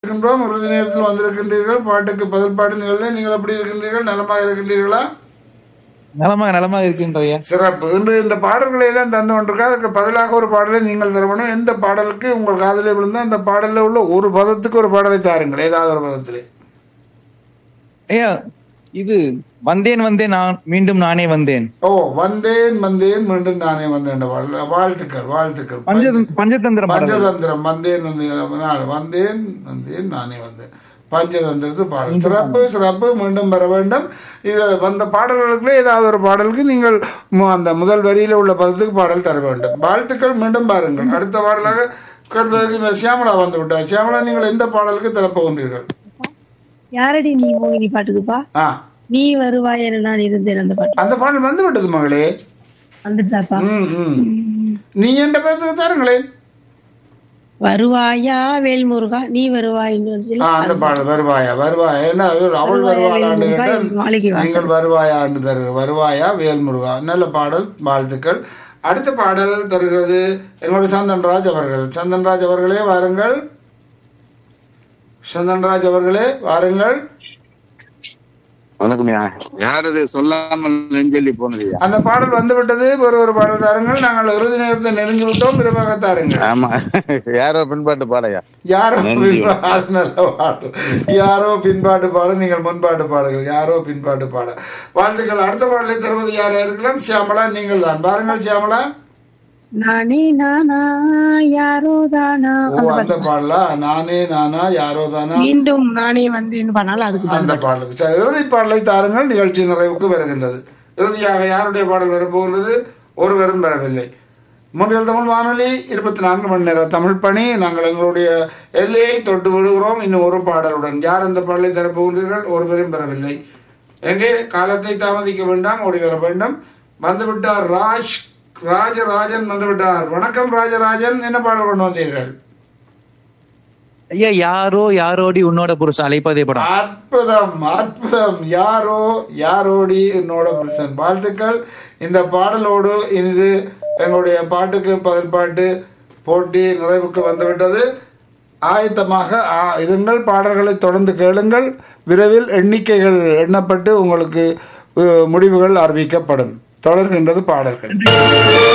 இருக்கின்றோம் இறுதி நேரத்தில் வந்திருக்கின்றீர்கள் பாட்டுக்கு பதில் பாடு நிகழ்வில் நீங்கள் எப்படி இருக்கின்றீர்கள் நலமாக இருக்கின்றீர்களா நலமாக நலமாக இருக்கின்றயா சிறப்பு இன்று இந்த பாடல்களை எல்லாம் தந்து கொண்டிருக்கா அதற்கு பதிலாக ஒரு பாடலை நீங்கள் தரணும் எந்த பாடலுக்கு உங்கள் காதலில் விழுந்தால் அந்த பாடலில் உள்ள ஒரு பதத்துக்கு ஒரு பாடலை தாருங்கள் ஏதாவது ஒரு பதத்திலே ஐயா இது வந்தேன் வந்தேன் நான் மீண்டும் நானே வந்தேன் ஓ வந்தேன் வந்தேன் மீண்டும் நானே வந்தேன் என்ற பாடல் வாழ்த்துக்கள் வாழ்த்துக்கள் பஞ்ச பஞ்சதந்திரம் பாடல். பஞ்சதந்திரம் வந்தேன் வந்தேன் நான் வந்தேன் வந்தேன் நானே வந்தேன் பஞ்சதந்திரத்து பாடல் சிறப்பு சிறப்பு மீண்டும் பெற வேண்டும் இது வந்த பாடல்களுக்குள்ளே ஏதாவது ஒரு பாடலுக்கு நீங்கள் மு- அந்த முதல் வரியில உள்ள பதத்துக்கு பாடல் தர வேண்டும் வாழ்த்துக்கள் மீண்டும் பாருங்கள் அடுத்த பாடலாக கேட்பதற்கு இந்த சியாமலா வந்து விட்டார் சியாமலா நீங்கள் எந்த பாடலுக்கு தரப்போகின்றீர்கள் யாரடி நீ மோகினி பாட்டுக்குப்பா ஆ நீ வருவாய் என நான் இருந்தேன் அந்த பாட்டு அந்த பாடல் வந்து விட்டது மகளே வந்துட்டாப்பா ம் ம் நீ என்ற பதத்துக்கு தாருங்களேன் வருவாயா வேல்முருகா நீ வருவாய்ன்னு வந்து ஆ, அந்த பாடல் வருவாயா வருவாயா என்ன அவள் வருவாளான்னு கேட்டால் மாளிகை வாசல் நீங்கள் வருவாயான்னு தரு வருவாயா வேல்முருகா நல்ல பாடல் வாழ்த்துக்கள் அடுத்த பாடல் தருகிறது என்னோட சந்தன்ராஜ் அவர்கள் சந்தன்ராஜ் அவர்களே வாருங்கள் சந்தன்ராஜ் அவர்களே வாருங்கள் வணக்கம் யார் அது சொல்லாமல் நெஞ்சொல்லி போனதுயா அந்த பாடல் வந்து விட்டது ஒரு ஒரு பாடல் தாருங்கள் நாங்கள் இறுதி நேரத்தை நெருங்கி விட்டோம் விரைவாக தாருங்கள் ஆமா யாரோ பின்பாட்டு பாடையா யாரோ நன்றி. பின்பா- அது நல்ல பாடல் யாரோ பின்பாட்டு பாட நீங்கள் முன்பாட்டு பாடுங்கள் யாரோ பின்பாட்டு பாட வாழ்த்துக்கள் அடுத்த பாடலை தருவது யாரா இருக்கலாம் சியாமலா நீங்கள் தான் பாருங்கள் சியாமலா நானே நானா யாரோ தானா ஓ அந்த பாடலா நானே நானா யாரோ தானா மீண்டும் நானே வந்தேன்னு பண்ணாலும் அதுக்கு தான் அந்த பாடலுக்கு சரி, இறுதி பாடலை தாருங்கள் நிகழ்ச்சி நிறைவுக்கு வருகின்றது இறுதியாக யாருடைய பாடல் வரப்போகின்றது ஒருவரும் வரவில்லை முன்னில் தமிழ் வானொலி இருபத்தி நான்கு மணி நேர தமிழ் பணி நாங்கள் எங்களுடைய எல்லையை தொட்டு விடுகிறோம் இன்னும் ஒரு பாடலுடன் யார் அந்த பாடலை தரப்போகின்றீர்கள் ஒருவரும் பெறவில்லை எங்கே காலத்தை தாமதிக்க வேண்டாம் ஓடி வர வேண்டும் வந்துவிட்டார் ராஜ் ராஜராஜன் வந்துவிட்டார் வணக்கம் ராஜராஜன் என்ன பாடல் கொண்டு வந்தீர்கள் ஐயா யாரோ யாரோடி உன்னோட புருஷன் அழைப்பதே படம் அற்புதம் அற்புதம் யாரோ யாரோடி என்னோட புருஷன் வாழ்த்துக்கள் இந்த பாடலோடு இது எங்களுடைய பாட்டுக்கு பதில் பாட்டு போட்டி நிறைவுக்கு வந்துவிட்டது ஆயத்தமாக ஆ- இருங்கள் பாடல்களை தொடர்ந்து கேளுங்கள் விரைவில் எண்ணிக்கைகள் எண்ணப்பட்டு உங்களுக்கு அஹ், முடிவுகள் அறிவிக்கப்படும் தொடர்கின்றது பாடல்கள்